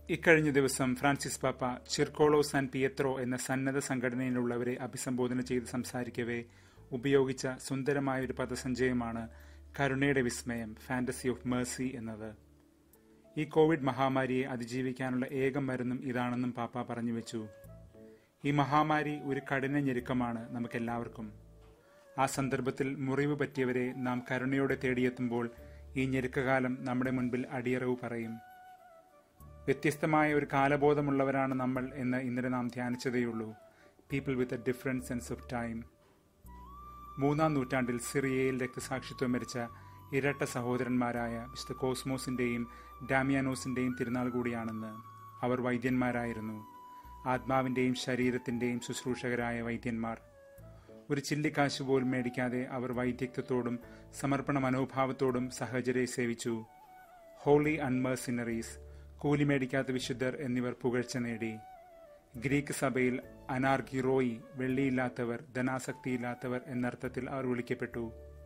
ഇക്കഴിഞ്ഞ ദിവസം ഫ്രാൻസിസ് പാപ്പ ചിർക്കോളോ സാൻ പിയത്രോ എന്ന സന്നദ്ധ സംഘടനയിലുള്ളവരെ അഭിസംബോധന ചെയ്ത് സംസാരിക്കവേ ഉപയോഗിച്ച സുന്ദരമായ ഒരു പദസഞ്ചയമാണ് കരുണയുടെ വിസ്മയം ഫാന്റസി ഓഫ് മേഴ്സി എന്നത് ഈ കോവിഡ് മഹാമാരിയെ അതിജീവിക്കാനുള്ള ഏക മരുന്നും ഇതാണെന്നും പാപ്പ പറഞ്ഞു വെച്ചു ഈ മഹാമാരി ഒരു കഠിന ഞെരുക്കമാണ് നമുക്കെല്ലാവർക്കും ആ സന്ദർഭത്തിൽ മുറിവ് പറ്റിയവരെ നാം കരുണയോടെ തേടിയെത്തുമ്പോൾ ഈ ഞെരുക്കകാലം നമ്മുടെ മുൻപിൽ അടിയറവ് പറയും വ്യത്യസ്തമായ ഒരു കാലബോധമുള്ളവരാണ് നമ്മൾ എന്ന് ഇന്നലെ നാം ധ്യാനിച്ചതേയുള്ളൂ people with a different sense of time മൂന്നാം നൂറ്റാണ്ടിൽ സിറിയയിൽ രക്തസാക്ഷിത്വം മരിച്ച ഇരട്ട സഹോദരന്മാരായ വിശുദ്ധ കോസ്മോസിന്റെയും ഡാമിയാനോസിന്റെയും തിരുനാൾ കൂടിയാണെന്ന് അവർ വൈദ്യന്മാരായിരുന്നു ആത്മാവിന്റെയും ശരീരത്തിന്റെയും ശുശ്രൂഷകരായ വൈദ്യന്മാർ ഒരു ചില്ലിക്കാശ് പോലും മേടിക്കാതെ അവർ വൈദ്യത്വത്തോടും സമർപ്പണ മനോഭാവത്തോടും സഹചരെ സേവിച്ചു ഹോളി അൺമേഴ്സിനറീസ് കൂലി മേടിക്കാത്ത വിശുദ്ധർ എന്നിവർ പുകഴ്ച നേടി ഗ്രീക്ക് സഭയിൽ അനാർഗിറോയി വെള്ളിയില്ലാത്തവർ ധനാസക്തിയില്ലാത്തവർ എന്നർത്ഥത്തിൽ അവർ വിളിക്കപ്പെട്ടു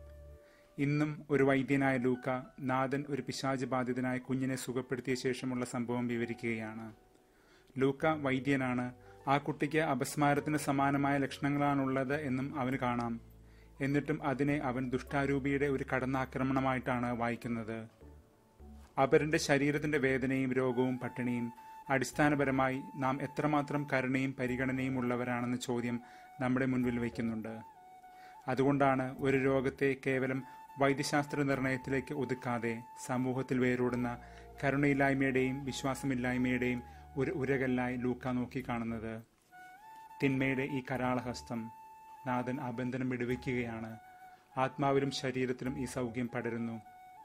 ഇന്നും ഒരു വൈദ്യനായ ലൂക്ക നാഥൻ ഒരു പിശാച് ബാധിതനായ കുഞ്ഞിനെ സുഖപ്പെടുത്തിയ ശേഷമുള്ള സംഭവം വിവരിക്കുകയാണ് ലൂക്ക വൈദ്യനാണ് ആ കുട്ടിക്ക് അപസ്മാരത്തിന് സമാനമായ ലക്ഷണങ്ങളാണുള്ളത് എന്നും അവന് കാണാം എന്നിട്ടും അതിനെ അവൻ ദുഷ്ടാരൂപിയുടെ ഒരു കടന്നാക്രമണമായിട്ടാണ് വായിക്കുന്നത് അപരന്റെ ശരീരത്തിന്റെ വേദനയും രോഗവും പട്ടിണിയും അടിസ്ഥാനപരമായി നാം എത്രമാത്രം കരുണയും പരിഗണനയും ഉള്ളവരാണെന്ന ചോദ്യം നമ്മുടെ മുൻപിൽ വയ്ക്കുന്നുണ്ട് അതുകൊണ്ടാണ് ഒരു രോഗത്തെ കേവലം വൈദ്യശാസ്ത്ര നിർണയത്തിലേക്ക് ഒതുക്കാതെ സമൂഹത്തിൽ വേരോടുന്ന കരുണയില്ലായ്മയുടെയും വിശ്വാസമില്ലായ്മയുടെയും ഒരു ഉരകല്ലായി ലൂക്ക നോക്കിക്കാണുന്നത് തിന്മയുടെ ഈ കരാളഹസ്തം നാഥൻ ആ ബന്ധനം വിടുവിക്കുകയാണ് ആത്മാവിലും ശരീരത്തിലും ഈ സൗഖ്യം പടരുന്നു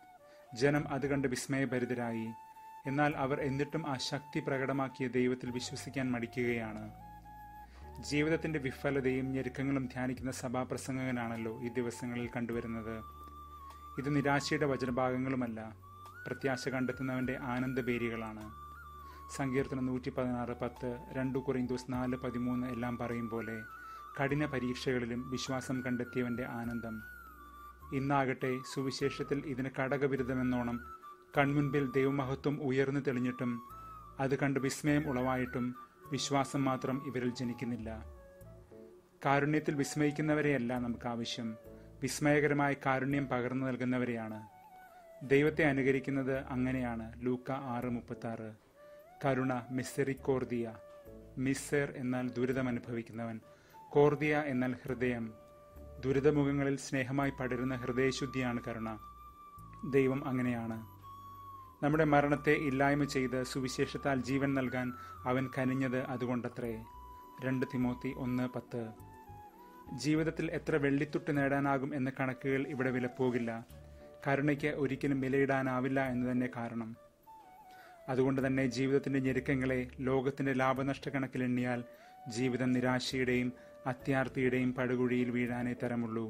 ജനം അത് കണ്ട് വിസ്മയഭരിതരായി എന്നാൽ അവർ എന്നിട്ടും ആ ശക്തി പ്രകടമാക്കിയ ദൈവത്തിൽ വിശ്വസിക്കാൻ മടിക്കുകയാണ് ജീവിതത്തിന്റെ വിഫലതയും ഞെരുക്കങ്ങളും ധ്യാനിക്കുന്ന സഭാപ്രസംഗകനാണല്ലോ ഈ ദിവസങ്ങളിൽ കണ്ടുവരുന്നത് ഇത് നിരാശയുടെ വചനഭാഗങ്ങളുമല്ല പ്രത്യാശ കണ്ടെത്തുന്നവന്റെ ആനന്ദബേരികളാണ് സങ്കീർത്തനം നൂറ്റി പതിനാറ് പത്ത് രണ്ടു കുറീന്തോസ് നാല് പതിമൂന്ന് എല്ലാം പറയും പോലെ കഠിന പരീക്ഷകളിലും വിശ്വാസം കണ്ടെത്തിയവന്റെ ആനന്ദം ഇന്നാകട്ടെ സുവിശേഷത്തിൽ ഇതിന് കടകവിരുദ്ധമെന്നോണം കൺമുൻപിൽ ദൈവമഹത്വം ഉയർന്നു തെളിഞ്ഞിട്ടും അത് കണ്ട് വിസ്മയം ഉളവായിട്ടും വിശ്വാസം മാത്രം ഇവരിൽ ജനിക്കുന്നില്ല കാരുണ്യത്തിൽ വിസ്മയിക്കുന്നവരെയല്ല നമുക്ക് ആവശ്യം വിസ്മയകരമായ കാരുണ്യം പകർന്നു നൽകുന്നവരെയാണ് ദൈവത്തെ അനുകരിക്കുന്നത് അങ്ങനെയാണ് ലൂക്ക ആറ് മുപ്പത്തി ആറ് കരുണ മിസ്സെറിക്കോർദിയ മിസ്സർ എന്നാൽ ദുരിതം അനുഭവിക്കുന്നവൻ കോർദിയ എന്നാൽ ഹൃദയം ദുരിതമുഖങ്ങളിൽ സ്നേഹമായി പടരുന്ന ഹൃദയശുദ്ധിയാണ് കരുണ ദൈവം അങ്ങനെയാണ് നമ്മുടെ മരണത്തെ ഇല്ലായ്മ ചെയ്ത് സുവിശേഷത്താൽ ജീവൻ നൽകാൻ അവൻ കനിഞ്ഞത് അതുകൊണ്ടത്രേ രണ്ട് തിമോത്തി ഒന്ന് പത്ത് ജീവിതത്തിൽ എത്ര വെള്ളിത്തുട്ട് നേടാനാകും എന്ന കണക്കുകൾ ഇവിടെ വിലപ്പോകില്ല കരുണയ്ക്ക് ഒരിക്കലും വിലയിടാനാവില്ല എന്ന് തന്നെ കാരണം അതുകൊണ്ട് തന്നെ ജീവിതത്തിന്റെ ഞെരുക്കങ്ങളെ ലോകത്തിന്റെ ലാഭനഷ്ട കണക്കിലെണ്ണിയാൽ ജീവിതം നിരാശയുടെയും അത്യാർത്തിയുടെയും പടുകുഴിയിൽ വീഴാനേ തരമുള്ളൂ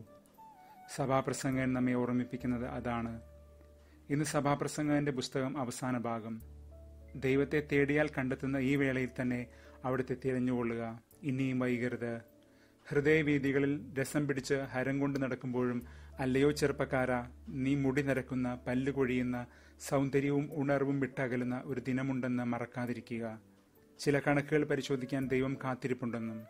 സഭാപ്രസംഗൻ നമ്മെ ഓർമ്മിപ്പിക്കുന്നത് അതാണ് ഇന്ന് സഭാപ്രസംഗന്റെ പുസ്തകം അവസാന ഭാഗം ദൈവത്തെ തേടിയാൽ കണ്ടെത്തുന്ന ഈ വേളയിൽ തന്നെ അവിടുത്തെ തിരഞ്ഞുകൊള്ളുക ഇനിയും വൈകരുത് ഹൃദയവീതികളിൽ രസം പിടിച്ച് ഹരം കൊണ്ട് നടക്കുമ്പോഴും അല്ലയോ ചെറുപ്പക്കാര നീ മുടി നിരക്കുന്ന പല്ല് കൊഴിയുന്ന സൗന്ദര്യവും ഉണർവും വിട്ടകലുന്ന ഒരു ദിനമുണ്ടെന്ന് മറക്കാതിരിക്കുക ചില കണക്കുകൾ പരിശോധിക്കാൻ ദൈവം കാത്തിരിപ്പുണ്ടെന്നും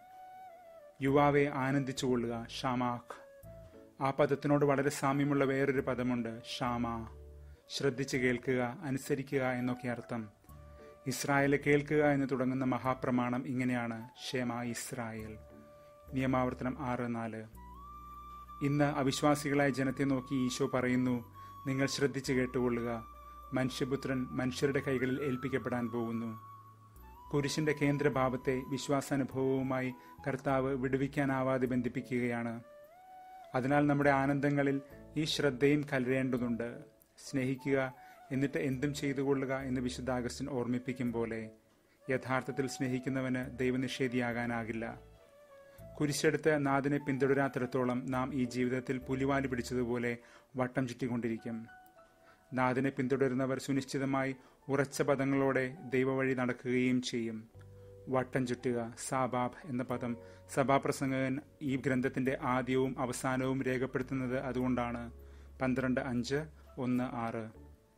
യുവാവെ ആനന്ദിച്ചുകൊള്ളുക ഷാമാഖ് ആ പദത്തിനോട് വളരെ സാമ്യമുള്ള വേറൊരു പദമുണ്ട് ഷാമ ശ്രദ്ധിച്ച് കേൾക്കുക അനുസരിക്കുക എന്നൊക്കെ അർത്ഥം ഇസ്രായേലെ കേൾക്കുക എന്ന് തുടങ്ങുന്ന മഹാപ്രമാണം ഇങ്ങനെയാണ് ഷേമ ഇസ്രായേൽ നിയമാവർത്തനം ആറ് നാല് ഇന്ന് അവിശ്വാസികളായ ജനത്തെ നോക്കി ഈശോ പറയുന്നു നിങ്ങൾ ശ്രദ്ധിച്ചു കേട്ടുകൊള്ളുക മനുഷ്യപുത്രൻ മനുഷ്യരുടെ കൈകളിൽ ഏൽപ്പിക്കപ്പെടാൻ പോകുന്നു കുരിശിന്റെ കേന്ദ്രഭാവത്തെ വിശ്വാസാനുഭവവുമായി കർത്താവ് വിടുവിക്കാനാവാതെ ബന്ധിപ്പിക്കുകയാണ് അതിനാൽ നമ്മുടെ ആനന്ദങ്ങളിൽ ഈ ശ്രദ്ധയും കലരേണ്ടതുണ്ട് സ്നേഹിക്കുക എന്നിട്ട് എന്തും ചെയ്തുകൊള്ളുക എന്ന് വിശുദ്ധ അഗസ്റ്റിൻ ഓർമ്മിപ്പിക്കും പോലെ യഥാർത്ഥത്തിൽ സ്നേഹിക്കുന്നവന് ദൈവനിഷേധിയാകാനാകില്ല കുരിശെടുത്ത് നാദിനെ പിന്തുടരാത്തിടത്തോളം നാം ഈ ജീവിതത്തിൽ പുലിവാലി പിടിച്ചതുപോലെ വട്ടം ചുറ്റിക്കൊണ്ടിരിക്കും നാദിനെ പിന്തുടരുന്നവർ സുനിശ്ചിതമായി ഉറച്ച പദങ്ങളോടെ ദൈവവഴി നടക്കുകയും ചെയ്യും വട്ടം ചുറ്റുക സാബാബ് എന്ന പദം സഭാപ്രസംഗകൻ ഈ ഗ്രന്ഥത്തിന്റെ ആദ്യവും അവസാനവും രേഖപ്പെടുത്തുന്നത് അതുകൊണ്ടാണ് പന്ത്രണ്ട് അഞ്ച് ഒന്ന് ആറ്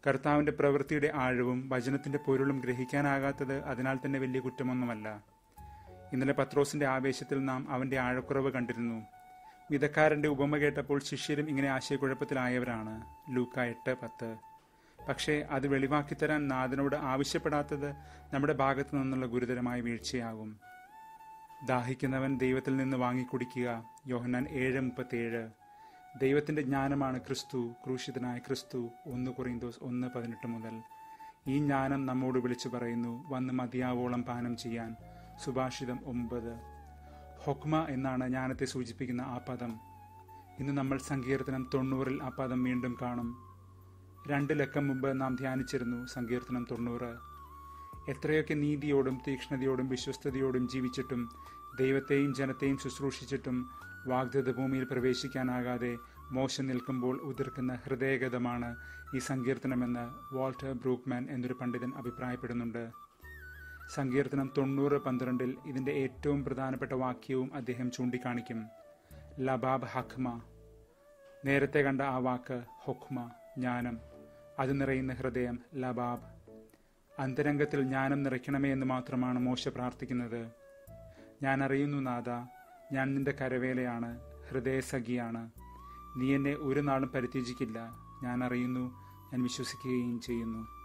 കർത്താവിന്റെ പ്രവൃത്തിയുടെ ആഴവും വചനത്തിന്റെ പൊരുളും ഗ്രഹിക്കാനാകാത്തത് അതിനാൽ തന്നെ വലിയ കുറ്റമൊന്നുമല്ല ഇന്നലെ പത്രോസിന്റെ ആവേശത്തിൽ നാം അവന്റെ ആഴക്കുറവ് കണ്ടിരുന്നു വിധക്കാരന്റെ ഉപമ കേട്ടപ്പോൾ ശിഷ്യരും ഇങ്ങനെ ആശയക്കുഴപ്പത്തിലായവരാണ് ലൂക്ക എട്ട് പത്ത് പക്ഷേ അത് വെളിവാക്കിത്തരാൻ നാഥനോട് ആവശ്യപ്പെടാത്തത് നമ്മുടെ ഭാഗത്തു നിന്നുള്ള ഗുരുതരമായ വീഴ്ചയാകും ദാഹിക്കുന്നവൻ ദൈവത്തിൽ നിന്ന് വാങ്ങിക്കുടിക്കുക യോഹന്നാൻ ഏഴ് മുപ്പത്തിയേഴ് ദൈവത്തിന്റെ ജ്ഞാനമാണ് ക്രിസ്തു ക്രൂശിതനായ ക്രിസ്തു ഒന്ന് കൊറിന്തോസ് ഒന്ന് പതിനെട്ട് മുതൽ ഈ ജ്ഞാനം നമ്മോട് വിളിച്ചു പറയുന്നു വന്ന് മതിയാവോളം പാനം ചെയ്യാൻ സുഭാഷിതം ഒമ്പത് ഹൊക്മ എന്നാണ് ജ്ഞാനത്തെ സൂചിപ്പിക്കുന്ന ആ പദം ഇന്ന് നമ്മൾ സങ്കീർത്തനം തൊണ്ണൂറിൽ ആ പദം വീണ്ടും കാണും രണ്ട് ലക്കം മുമ്പ് നാം ധ്യാനിച്ചിരുന്നു സങ്കീർത്തനം തൊണ്ണൂറ് എത്രയൊക്കെ നീതിയോടും തീക്ഷ്ണതയോടും വിശ്വസ്തയോടും ജീവിച്ചിട്ടും ദൈവത്തെയും ജനത്തെയും ശുശ്രൂഷിച്ചിട്ടും വാഗ്ദത്ത ഭൂമിയിൽ പ്രവേശിക്കാനാകാതെ മോശം നിൽക്കുമ്പോൾ ഉതിർക്കുന്ന ഹൃദയഗതമാണ് ഈ സങ്കീർത്തനമെന്ന് വാൾട്ടർ ബ്രൂക്ക്മാൻ എന്നൊരു പണ്ഡിതൻ അഭിപ്രായപ്പെടുന്നുണ്ട് സങ്കീർത്തനം തൊണ്ണൂറ് പന്ത്രണ്ടിൽ ഇതിന്റെ ഏറ്റവും പ്രധാനപ്പെട്ട വാക്യവും അദ്ദേഹം ചൂണ്ടിക്കാണിക്കും ലബാബ് ഹഖ്മ നേരത്തെ കണ്ട ആ വാക്ക് ഹൊഖ്മ ജ്ഞാനം അത് നിറയുന്ന ഹൃദയം ലബാബ് അന്തരംഗത്തിൽ ജ്ഞാനം നിറയ്ക്കണമേ എന്ന് മാത്രമാണ് മോശ പ്രാർത്ഥിക്കുന്നത് ഞാൻ അറിയുന്നു നാഥ ഞാൻ നിന്റെ കരവേലയാണ് ഹൃദയസഖിയാണ് നീ എന്നെ ഒരു നാളും പരിത്യജിക്കില്ല ഞാൻ അറിയുന്നു ഞാൻ വിശ്വസിക്കുകയും ചെയ്യുന്നു